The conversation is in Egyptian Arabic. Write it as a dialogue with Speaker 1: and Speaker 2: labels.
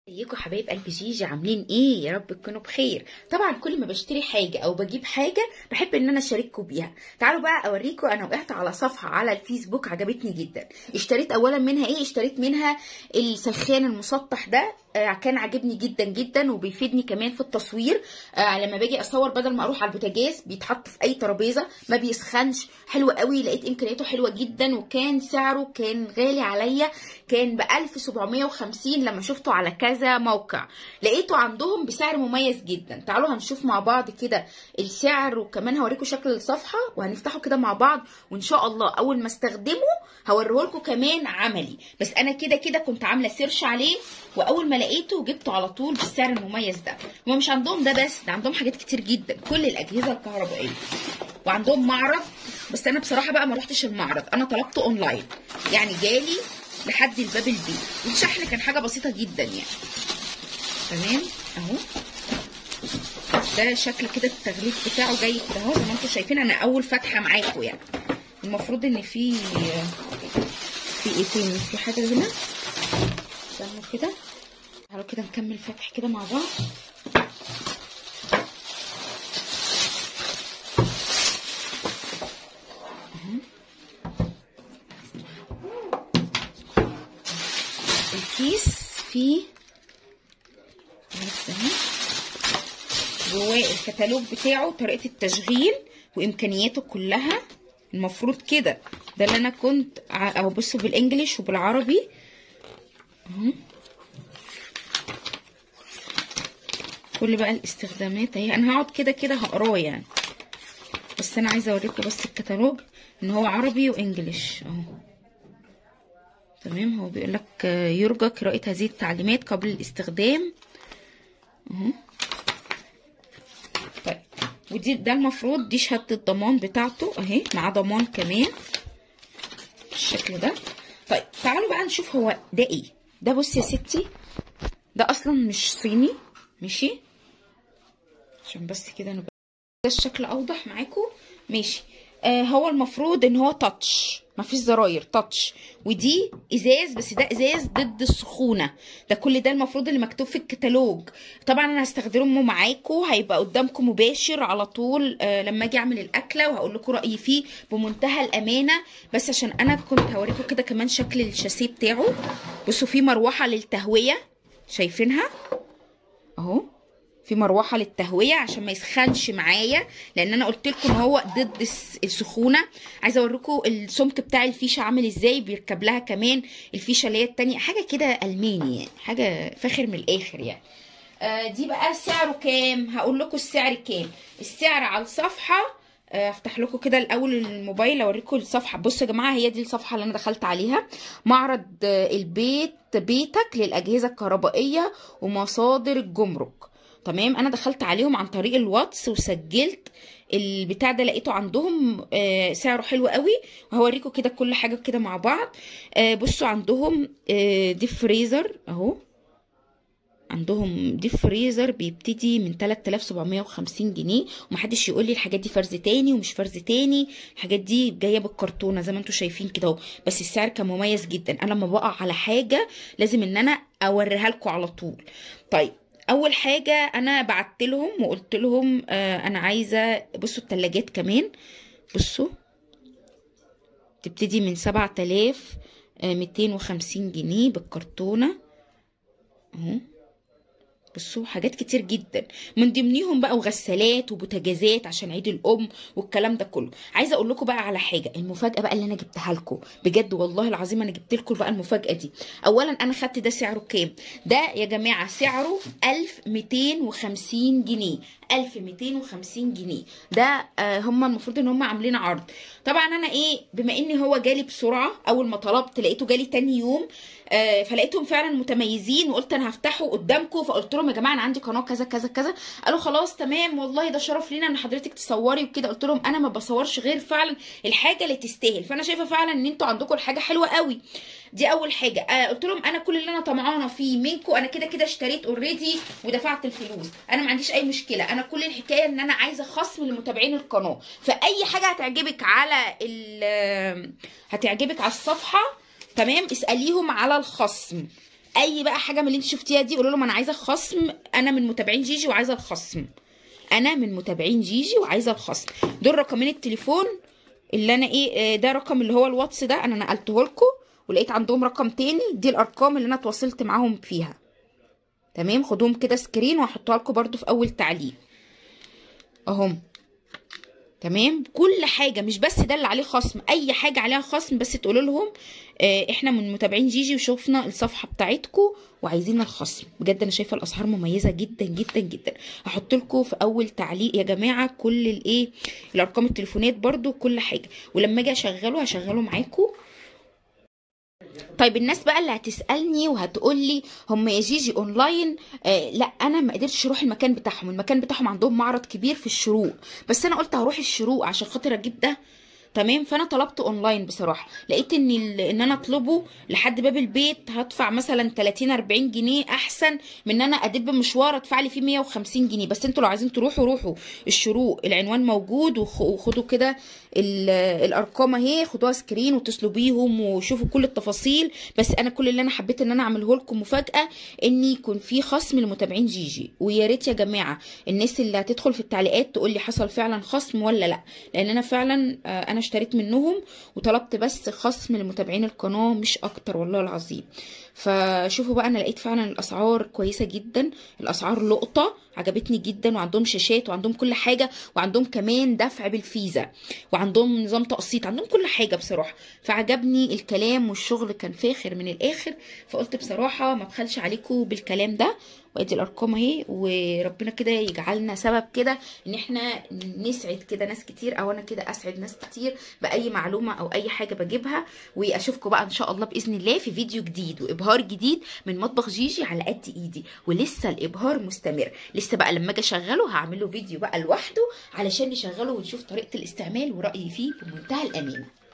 Speaker 1: ازيكم حبايب قلب جيجي عاملين ايه يا رب تكونوا بخير طبعا كل ما بشتري حاجه او بجيب حاجه بحب ان انا اشارككم بيها تعالوا بقى اوريكم انا وقعت على صفحه على الفيسبوك عجبتني جدا اشتريت اولا منها ايه اشتريت منها السخان المسطح ده آه كان عاجبني جدا جدا وبيفيدني كمان في التصوير آه لما باجي اصور بدل ما اروح على البوتاجاز بيتحط في اي ترابيزه ما بيسخنش حلو قوي لقيت امكانياته حلوه جدا وكان سعره كان غالي عليا كان ب 1750 لما شفته على كذا موقع لقيته عندهم بسعر مميز جدا تعالوا هنشوف مع بعض كده السعر وكمان هوريكم شكل الصفحه وهنفتحه كده مع بعض وان شاء الله اول ما استخدمه هوريه لكم كمان عملي بس انا كده كده كنت عامله سيرش عليه واول ما لقيته جبته على طول بالسعر المميز ده هما مش عندهم ده بس ده عندهم حاجات كتير جدا كل الاجهزه الكهربائيه وعندهم معرض بس انا بصراحه بقى ما رحتش المعرض انا طلبته اونلاين يعني جالي لحد الباب البيت والشحن كان حاجه بسيطه جدا يعني تمام اهو ده شكل كده التغليف بتاعه جاي كده اهو زي ما انتم شايفين انا اول فتحه معاكم يعني المفروض ان في في ايه تاني في حاجه هنا استنوا كده تعالوا كده نكمل فتح كده مع بعض الكيس فيه جواه الكتالوج بتاعه طريقه التشغيل وامكانياته كلها المفروض كده ده اللي انا كنت او بصوا بالانجليش وبالعربي اهو كل بقى الاستخدامات اهي انا هقعد كده كده هقراه يعني بس انا عايزه اوريكم بس الكتالوج ان هو عربي وانجليش اهو تمام هو بيقول لك يرجى قراءة هذه التعليمات قبل الاستخدام اهو طيب ودي ده المفروض دي شهادة الضمان بتاعته اهي مع ضمان كمان بالشكل ده طيب تعالوا بقى نشوف هو ده ايه ده بصي يا ستي ده اصلا مش صيني ماشي عشان بس كده نبقى ده الشكل اوضح معاكم ماشي آه هو المفروض ان هو تاتش مفيش زراير تاتش ودي ازاز بس ده ازاز ضد السخونه ده كل ده المفروض اللي مكتوب في الكتالوج طبعا انا هستخدمه معاكم هيبقى قدامكم مباشر على طول آه لما اجي اعمل الاكله وهقول لكم رايي فيه بمنتهى الامانه بس عشان انا كنت هوريكم كده كمان شكل الشاسيه بتاعه بصوا في مروحه للتهويه شايفينها اهو في مروحه للتهويه عشان ما يسخنش معايا لان انا قلت لكم ان هو ضد السخونه عايزه اوريكم السمك بتاع الفيشه عامل ازاي بيركب لها كمان الفيشه اللي هي التانية حاجه كده الماني يعني حاجه فاخر من الاخر يعني آه دي بقى سعره كام هقول لكم السعر كام السعر على الصفحه افتح لكم كده الاول الموبايل اوريكم الصفحه بصوا يا جماعه هي دي الصفحه اللي انا دخلت عليها معرض البيت بيتك للاجهزه الكهربائيه ومصادر الجمرك تمام انا دخلت عليهم عن طريق الواتس وسجلت البتاع ده لقيته عندهم آه سعره حلو قوي وهوريكم كده كل حاجه كده مع بعض آه بصوا عندهم آه ديب فريزر اهو عندهم ديب فريزر بيبتدي من 3750 جنيه ومحدش يقول لي الحاجات دي فرز تاني ومش فرز تاني الحاجات دي جايه بالكرتونه زي ما انتم شايفين كده اهو بس السعر كان مميز جدا انا لما بقع على حاجه لازم ان انا اوريها لكم على طول طيب اول حاجه انا بعت لهم وقلت لهم آه انا عايزه بصوا التلاجات كمان بصوا تبتدي من سبعة آلاف ميتين وخمسين جنيه بالكرتونه اهو بصوا حاجات كتير جدا من ضمنيهم بقى وغسالات وبوتاجازات عشان عيد الام والكلام ده كله عايزه اقول لكم بقى على حاجه المفاجاه بقى اللي انا جبتها لكم بجد والله العظيم انا جبت لكم بقى المفاجاه دي اولا انا خدت ده سعره كام ده يا جماعه سعره 1250 جنيه 1250 جنيه ده آه هم المفروض ان هم عاملين عرض طبعا انا ايه بما ان هو جالي بسرعه اول ما طلبت لقيته جالي تاني يوم آه فلقيتهم فعلا متميزين وقلت انا هفتحه قدامكم فقلت لهم يا جماعه انا عندي قناه كذا كذا كذا قالوا خلاص تمام والله ده شرف لينا ان حضرتك تصوري وكده قلت لهم انا ما بصورش غير فعلا الحاجه اللي تستاهل فانا شايفه فعلا ان انتوا عندكم الحاجه حلوه قوي دي اول حاجه آه قلت لهم انا كل اللي انا طمعانه فيه منكم انا كده كده اشتريت اوريدي ودفعت الفلوس انا ما عنديش اي مشكله انا كل الحكايه ان انا عايزه خصم لمتابعين القناه فاي حاجه هتعجبك على هتعجبك على الصفحه تمام اساليهم على الخصم اي بقى حاجه من اللي انت شفتيها دي قولوا لهم انا عايزه الخصم انا من متابعين جيجي وعايزه الخصم انا من متابعين جيجي وعايزه الخصم دول رقمين التليفون اللي انا ايه ده رقم اللي هو الواتس ده انا نقلته لكم ولقيت عندهم رقم تاني دي الارقام اللي انا اتواصلت معاهم فيها تمام خدوهم كده سكرين وهحطها لكم برده في اول تعليق اهم تمام كل حاجه مش بس ده اللي عليه خصم اي حاجه عليها خصم بس تقولوا لهم اه احنا من متابعين جيجي وشوفنا الصفحه بتاعتكم وعايزين الخصم بجد انا شايفه الاسعار مميزه جدا جدا جدا هحط لكم في اول تعليق يا جماعه كل الايه الارقام التليفونات برده كل حاجه ولما اجي اشغله هشغله معاكم طيب الناس بقى اللي هتسالني وهتقول لي هم يا جيجي اونلاين آه لا انا ما قدرتش اروح المكان بتاعهم المكان بتاعهم عندهم معرض كبير في الشروق بس انا قلت هروح الشروق عشان خاطر اجيب ده تمام فانا طلبت اونلاين بصراحه لقيت ان ان انا اطلبه لحد باب البيت هدفع مثلا 30 40 جنيه احسن من ان انا ادب مشوار ادفع لي فيه 150 جنيه بس انتوا لو عايزين تروحوا روحوا الشروق العنوان موجود وخدوا كده الارقام اهي خدوها سكرين واتصلوا بيهم وشوفوا كل التفاصيل بس انا كل اللي انا حبيت ان انا اعمله لكم مفاجاه ان يكون في خصم لمتابعين جيجي ويا ريت يا جماعه الناس اللي هتدخل في التعليقات تقول لي حصل فعلا خصم ولا لا لان انا فعلا انا اشتريت منهم وطلبت بس خصم لمتابعين القناه مش اكتر والله العظيم فشوفوا بقى انا لقيت فعلا الاسعار كويسه جدا الاسعار لقطه عجبتني جدا وعندهم شاشات وعندهم كل حاجه وعندهم كمان دفع بالفيزا وعندهم نظام تقسيط عندهم كل حاجه بصراحه فعجبني الكلام والشغل كان فاخر من الاخر فقلت بصراحه ما بخلش عليكم بالكلام ده وادي الارقام اهي وربنا كده يجعلنا سبب كده ان احنا نسعد كده ناس كتير او انا كده اسعد ناس كتير باي معلومه او اي حاجه بجيبها واشوفكم بقى ان شاء الله باذن الله في فيديو جديد وابهار جديد من مطبخ جيجي على قد ايدي ولسه الابهار مستمر لسه بقى لما اجي اشغله هعمل له فيديو بقى لوحده علشان نشغله ونشوف طريقه الاستعمال ورايي فيه بمنتهى الامانه